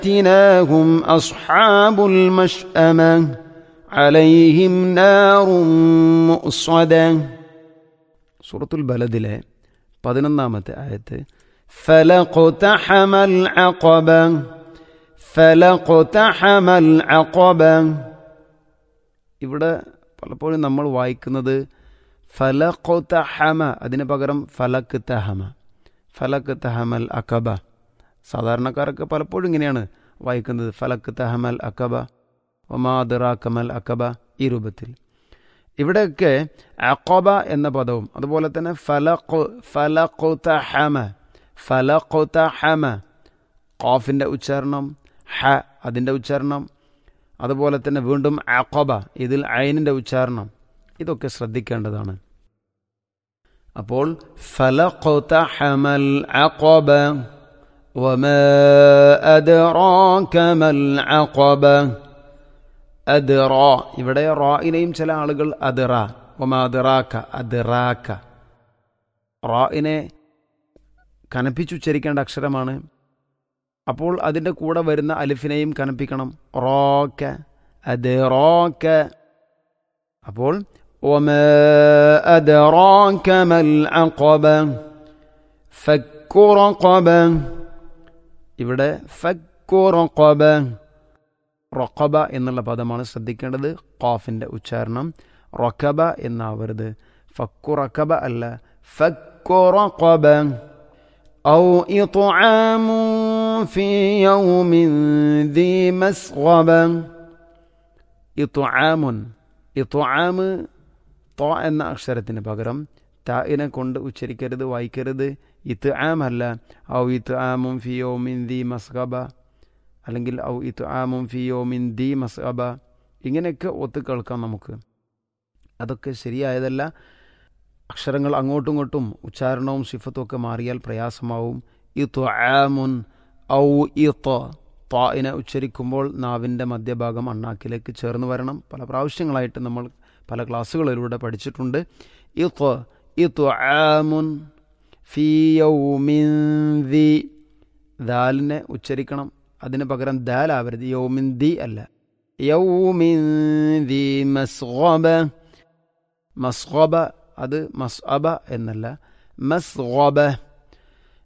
فأتناهم أصحاب المشأمة عليهم نار مؤصدة സൂറത്തുൽ ബലദിലെ പതിനൊന്നാമത്തെ ആയത്ത് فلقتحم العقبة فلقتحم العقبة ഇവിടെ പലപ്പോഴും നമ്മൾ വായിക്കുന്നത് ഫലഖുതഹമ അതിന് പകരം ഫലക്ക് തഹമ ഫലക്ക് തഹമൽ അക്കബ സാധാരണക്കാരൊക്കെ പലപ്പോഴും ഇങ്ങനെയാണ് വായിക്കുന്നത് ഫലക്ക് തഹമൽ അക്കബ ഒമാദിറാക്കമൽ അക്കബ ഈ രൂപത്തിൽ ഇവിടെയൊക്കെ അക്കബ എന്ന പദവും അതുപോലെ തന്നെ ഫലഖു ഫലഖുതഹമ ഫലഖുതഹമ ഖാഫിൻ്റെ ഉച്ചാരണം ഹ അതിൻ്റെ ഉച്ചാരണം അതുപോലെ തന്നെ വീണ്ടും അക്കബ ഇതിൽ ഐനിൻ്റെ ഉച്ചാരണം ഇതൊക്കെ ശ്രദ്ധിക്കേണ്ടതാണ് അപ്പോൾ ഫലഖുതഹമൽ അഖബ وما أدراك ما العقبة أدرا ഇവിടെ റായിനെയും ചില ആളുകൾ അദറ ഒമാ അദറാക്ക അദറാക്ക റായിനെ കനപ്പിച്ചുച്ചരിക്കേണ്ട അക്ഷരമാണ് അപ്പോൾ അതിൻ്റെ കൂടെ വരുന്ന അലിഫിനെയും കനപ്പിക്കണം റോക്ക അത് റോക്ക അപ്പോൾ وما أدراك ما العقبة فك رقبة ഇവിടെ ഫക്കു റൊക്കബ റൊക്കബ എന്നുള്ള പദമാണ് ശ്രദ്ധിക്കേണ്ടത് ഖാഫിൻ്റെ ഉച്ചാരണം റൊക്കബ എന്നാവരുത് ഫക്കു റക്കബ അല്ല ഫക്കു റൊക്കബ أو إطعام في يوم ذي مسغبة إطعام إطعام طا എന്ന അക്ഷരത്തിന് പകരം തായിനെ കൊണ്ട് ഉച്ചരിക്കരുത് വായിക്കരുത് ഇത് ആമല്ല ഔ ഇത് ആമും ഫിയോമിൻ ദി മസ്ഗബ അല്ലെങ്കിൽ ഔ ഇത് ആമും ഫിയോമിൻ ദി മസ്ഗബ ഇങ്ങനെയൊക്കെ ഒത്തു കേൾക്കാം നമുക്ക് അതൊക്കെ ശരിയായതല്ല അക്ഷരങ്ങൾ അങ്ങോട്ടും ഇങ്ങോട്ടും ഉച്ചാരണവും സിഫത്തും ഒക്കെ മാറിയാൽ പ്രയാസമാവും ഇത് ആമുൻ ഔ ഇത്ത് തായിനെ ഉച്ചരിക്കുമ്പോൾ നാവിൻ്റെ മധ്യഭാഗം അണ്ണാക്കിലേക്ക് ചേർന്ന് വരണം പല പ്രാവശ്യങ്ങളായിട്ട് നമ്മൾ പല ക്ലാസ്സുകളിലൂടെ പഠിച്ചിട്ടുണ്ട് ഇത് ഇത് ആമുൻ ഫി യൗമിൻ ദി ദാലിനെ ഉച്ചരിക്കണം അതിന് പകരം ദാലാവരുത് യൗമിൻ ദി അല്ല യൗമിൻ ദി മസ്ഗബ മസ്ഗബ അത് മസ്അബ എന്നല്ല മസ്ഗബ